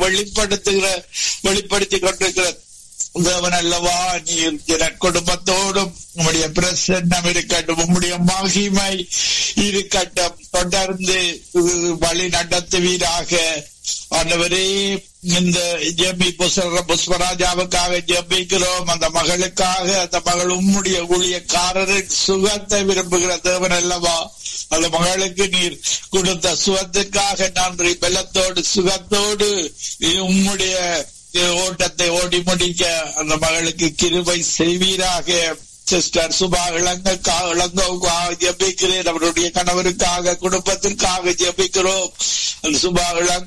வெளிப்படுத்துகிற வெளிப்படுத்தி கொண்டிருக்கிற தேவன் அல்லவா நீர் குடும்பத்தோடும் உம்முடைய பிரசன்னம் இருக்கட்டும் உம்முடைய மகிமை இருக்கட்டும் தொடர்ந்து வழி நடத்துவீராக ஆண்டவரே இந்த ஜெபி புஸ்வர புஷ்பராஜாவுக்காக ஜெபிக்கிறோம் அந்த மகளுக்காக அந்த மகள் உம்முடைய ஊழியக்காரரின் சுகத்தை விரும்புகிற தேவன் அல்லவா அந்த மகளுக்கு நீர் கொடுத்த சுகத்துக்காக நன்றி பலத்தோடு சுகத்தோடு உம்முடைய ஓட்டத்தை ஓடி முடிக்க அந்த மகளுக்கு கிருபை செய்வீராக சிஸ்டர் சுபா இளங்கக்காக இளங்கோவுக்காக ஜபிக்கிறேன் அவருடைய கணவருக்காக குடும்பத்திற்காக ஜபிக்கிறோம் சுபா இளங்க